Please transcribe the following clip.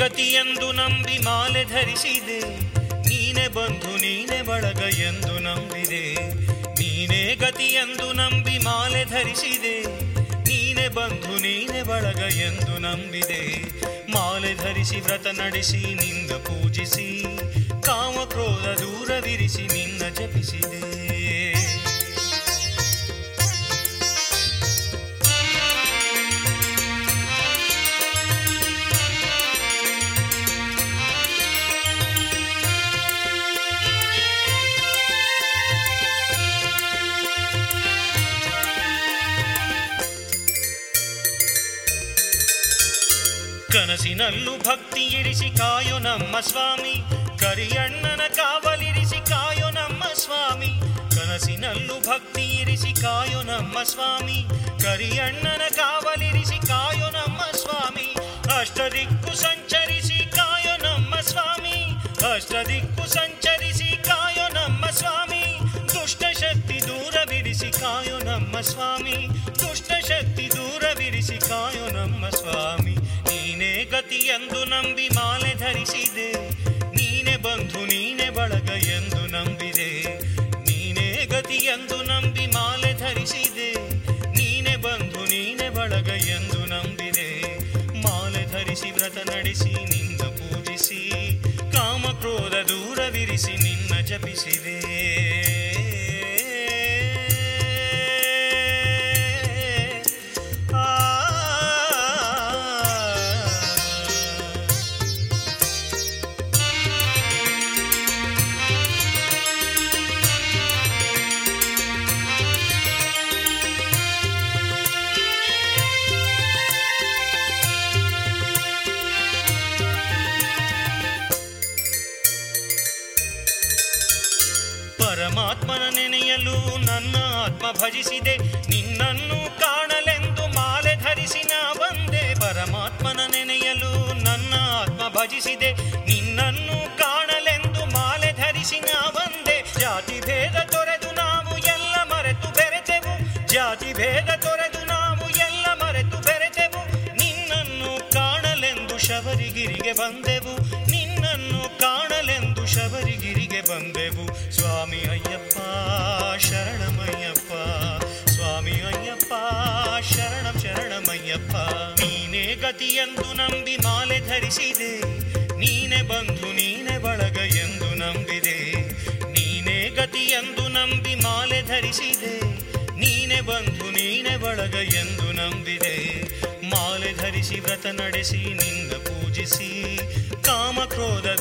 ಗತಿಯೆಂದು ನಂಬಿ ಮಾಲೆ ಧರಿಸಿದೆ ನೀನೆ ಬಂಧು ನೀನೆ ಬಳಗ ಎಂದು ನಂಬಿದೆ ನೀನೇ ಗತಿಯೆಂದು ನಂಬಿ ಮಾಲೆ ಧರಿಸಿದೆ ನೀನೆ ಬಂಧು ನೀನೆ ಬಳಗ ಎಂದು ನಂಬಿದೆ ಮಾಲೆ ಧರಿಸಿ ವ್ರತ ನಡೆಸಿ ನಿಂದ ಪೂಜಿಸಿ ಕಾಮ ಕ್ರೋಧ ದೂರವಿರಿಸಿ ನಿನ್ನ ಜಪಿಸಿದೆ ಕನಸಿನಲ್ಲೂ ಭಕ್ತಿ ಇರಿಸಿ ಕಾಯೋ ನಮ್ಮ ಸ್ವಾಮಿ ಕರಿಯಣ್ಣನ ಕಾವಲಿರಿಸಿ ಕಾಯೋ ನಮ್ಮ ಸ್ವಾಮಿ ಕನಸಿನಲ್ಲೂ ಭಕ್ತಿ ಇರಿಸಿ ಕಾಯೋ ನಮ್ಮ ಸ್ವಾಮಿ ಕರಿಯಣ್ಣನ ಕಾವಲಿರಿಸಿ ಕಾಯೋ ನಮ್ಮ ಸ್ವಾಮಿ ಅಷ್ಟದಿಕ್ಕು ಸಂಚರಿಸಿ ಕಾಯೋ ನಮ್ಮ ಸ್ವಾಮಿ ಅಷ್ಟದಿಕ್ಕು ಸಂಚರಿಸಿ ಕಾಯೋ ನಮ್ಮ ಸ್ವಾಮಿ ದುಷ್ಟ ಶಕ್ತಿ ದೂರವಿರಿಸಿ ಕಾಯೋ ನಮ್ಮ ಸ್ವಾಮಿ ದುಷ್ಟ ಶಕ್ತಿ ದೂರವಿರಿಸಿ ಕಾಯೋ ನಮ್ಮ ಸ್ವಾಮಿ ನೀನೇ ಗತಿ ಎಂದು ನಂಬಿ ಮಾಲೆ ಧರಿಸಿದೆ ನೀನೆ ಬಂಧು ನೀನೆ ಬಳಗ ಎಂದು ನಂಬಿದೆ ನೀನೇ ಗತಿ ಎಂದು ನಂಬಿ ಮಾಲೆ ಧರಿಸಿದೆ ನೀನೆ ಬಂಧು ನೀನೆ ಬಳಗ ಎಂದು ನಂಬಿದೆ ಮಾಲೆ ಧರಿಸಿ ವ್ರತ ನಡೆಸಿ ನಿಂದ ಪೂಜಿಸಿ ಕಾಮ ಕ್ರೋಧ ದೂರವಿರಿಸಿ ನಿನ್ನ ಜಪಿಸಿದೆ ಆ ಪರಮಾತ್ಮನ ನೆನೆಯಲು ನನ್ನ ಆತ್ಮ ಭಜಿಸಿದೆ ನಿನ್ನನ್ನು ಕಾಣಲೆಂದು ಮಾಲೆ ಧರಿಸಿ ನಾ ಬಂದೆ ಪರಮಾತ್ಮನ ನೆನೆಯಲು ನನ್ನ ಆತ್ಮ ಭಜಿಸಿದೆ ನಿನ್ನನ್ನು ಕಾಣಲೆಂದು ಮಾಲೆ ಧರಿಸಿ ನಾ ಬಂದೆ ಜಾತಿ ಭೇದ ತೊರೆದು ನಾವು ಎಲ್ಲ ಮರೆತು ಬೆರೆತೆವು ಜಾತಿ ಭೇದ ತೊರೆದು ನಾವು ಎಲ್ಲ ಮರೆತು ಬೆರೆತೆವು ನಿನ್ನನ್ನು ಕಾಣಲೆಂದು ಶಬರಿಗಿರಿಗೆ ಬಂದೆವು ನಿನ್ನನ್ನು ಕಾಣಲೆಂದು ಶಬರಿಗಿರಿಗೆ ಬಂದೆವು ಸ್ವಾಮಿ ಅಯ್ಯಪ್ಪ ಶರಣಮಯ್ಯಪ್ಪ ಸ್ವಾಮಿ ಅಯ್ಯಪ್ಪ ಶರಣಂ ಶರಣಮಯ್ಯಪ್ಪ ನೀನೇ ಗತಿಯೆಂದು ನಂಬಿ ಮಾಲೆ ಧರಿಸಿದೆ ನೀನೆ ಬಂಧು ನೀನೆ ಬಳಗ ಎಂದು ನಂಬಿದೆ ನೀನೇ ಗತಿಯೆಂದು ನಂಬಿ ಮಾಲೆ ಧರಿಸಿದೆ ನೀನೆ ಬಂಧು ನೀನೆ ಬಳಗ ಎಂದು ನಂಬಿದೆ ಮಾಲೆ ಧರಿಸಿ ವ್ರತ ನಡೆಸಿ ನಿಂದ ಪೂಜಿಸಿ ಕಾಮ ಕ್ರೋಧ